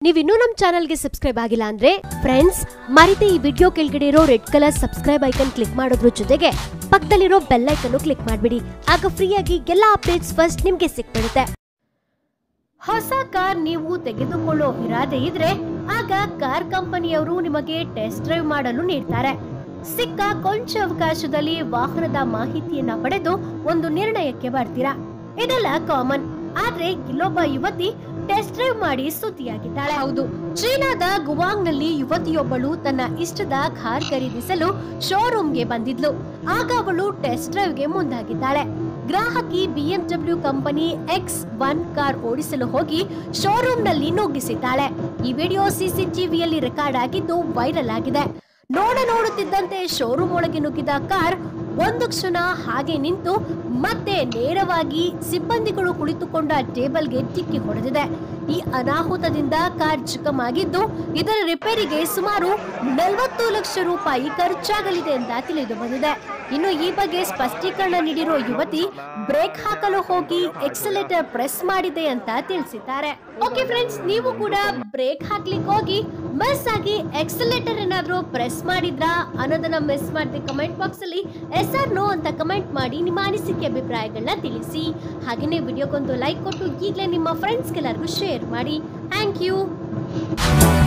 ನೀವಿನ್ನೂ ನಮ್ಮ ಚಾನಲ್ಗೆ ಸಬ್ಸ್ಕ್ರೈಬ್ ಆಗಿಲ್ಲ ಅಂದ್ರೆ ಫ್ರೆಂಡ್ಸ್ ಮರಿತೆ ಈ ವಿಡಿಯೋ ಕೆಳಗಡೆ ಇರೋ red colour subscribe icon click ಮಾಡೋದ್ರ ಜೊತೆಗೆ ಪಕ್ಕದಲ್ಲಿರೋ ಬೆಲ್ ಐಕನ್ ಕ್ಲಿಕ್ ಮಾಡ್ಬಿಡಿ ಆಗ ಫ್ರೀಯಾಗಿ ಎಲ್ಲಾ ಅಪ್ಡೇಟ್ಸ್ ಫಸ್ಟ್ ನಿಮ್ಗೆ ಸಿಕ್ಬಿಡುತ್ತೆ ಹೊಸ ಕಾರ್ ನೀವು ತೆಗೆದುಕೊಳ್ಳೋ ಇರಾದೆ ಇದ್ರೆ ಆಗ ಕಾರ್ ಕಂಪನಿಯವರು ನಿಮಗೆ ಟೆಸ್ಟ್ ಡ್ರೈವ್ ಮಾಡಲು ನೀಡ್ತಾರೆ ಸಿಕ್ಕ ಕೊಂಚ ಅವಕಾಶದಲ್ಲಿ ವಾಹನದ ಮಾಹಿತಿಯನ್ನ ಪಡೆದು ಒಂದು ನಿರ್ಣಯಕ್ಕೆ ಬರ್ತೀರಾ ಇದೆಲ್ಲ ಕಾಮನ್ ಆದ್ರೆ ಇಲ್ಲೊಬ್ಬ ಯುವತಿ ಟೆಸ್ಟ್ ಡ್ರೈವ್ ಮಾಡಿ ಸುದ್ದಿಯಾಗಿದ್ದಾಳೆ ಹೌದು ಚೀನಾದ ಗುವಾಂಗ್ ನಲ್ಲಿ ಯುವತಿಯೊಬ್ಬಳು ತನ್ನ ಇಷ್ಟದ ಕಾರ್ ಖರೀದಿಸಲು ಶೋರೂಮ್ಗೆ ಬಂದಿದ್ಲು ಆಗ ಅವಳು ಟೆಸ್ಟ್ ಡ್ರೈವ್ಗೆ ಮುಂದಾಗಿದ್ದಾಳೆ ಗ್ರಾಹಕಿ BMW company X one car ಓಡಿಸಲು ಹೋಗಿ ಶೋರೂಮ್ ನಲ್ಲಿ ನುಗ್ಗಿಸಿದ್ದಾಳೆ ಈ ವಿಡಿಯೋ ಸಿಸಿಟಿವಿಯಲ್ಲಿ ರೆಕಾರ್ಡ್ ಆಗಿದ್ದು ವೈರಲ್ ಆಗಿದೆ ನೋಡ ನೋಡುತ್ತಿದ್ದಂತೆ ಶೋರೂಮ್ ಒಳಗೆ ನುಗ್ಗಿದ ಕಾರ್ ಒಂದು ಕ್ಷಣ ಹಾಗೆ ನಿಂತು ಮತ್ತೆ ನೇರವಾಗಿ ಸಿಬ್ಬಂದಿಗಳು ಕುಳಿತುಕೊಂಡ ಟೇಬಲ್ಗೆ ಡಿಕ್ಕಿ ಹೊಡೆದಿದೆ ಈ ಅನಾಹುತದಿಂದ ಕಾರ್ ಚಿಕ್ಕಮಾಗಿದ್ದು ಇದರ ರಿಪೇರಿಗೆ ಸುಮಾರು ನಲವತ್ತು ಲಕ್ಷ ರೂಪಾಯಿ ಖರ್ಚಾಗಲಿದೆ ಅಂತ ತಿಳಿದು ಬಂದಿದೆ ಇನ್ನು ಈ ಬಗ್ಗೆ ಸ್ಪಷ್ಟೀಕರಣ ನೀಡಿರೋ ಯುವತಿ ಬ್ರೇಕ್ ಹಾಕಲು ಹೋಗಿ ಎಕ್ಸಲೇಟರ್ ಪ್ರೆಸ್ ಮಾಡಿದೆ ಅಂತ ತಿಳಿಸಿದ್ದಾರೆ ಓಕೆ ಫ್ರೆಂಡ್ಸ್ ನೀವು ಕೂಡ ಬ್ರೇಕ್ ಹಾಕ್ಲಿಕ್ಕೆ ಹೋಗಿ ಮಿಸ್ ಆಗಿ ಎಕ್ಸಲೇಟರ್ ಏನಾದ್ರೂ ಪ್ರೆಸ್ ಮಾಡಿದ್ರಾ ಅನ್ನೋದನ್ನ ಮಿಸ್ ಮಾಡದೆ ಕಮೆಂಟ್ ಬಾಕ್ಸ್ ಅಲ್ಲಿ ಎಸ್ ಆರ್ ನೋ ಅಂತ ಕಮೆಂಟ್ ಮಾಡಿ ನಿಮ್ಮ ಅನಿಸಿಕೆ ಅಭಿಪ್ರಾಯಗಳನ್ನ ತಿಳಿಸಿ ಹಾಗೆಯೇ ವಿಡಿಯೋಗೊಂದು ಲೈಕ್ ಕೊಟ್ಟು ಈಗಲೇ ನಿಮ್ಮ ಫ್ರೆಂಡ್ಸ್ಗೆಲ್ಲರಿಗೂ ಶೇರ್ ಮಾಡಿ ಥ್ಯಾಂಕ್ ಯು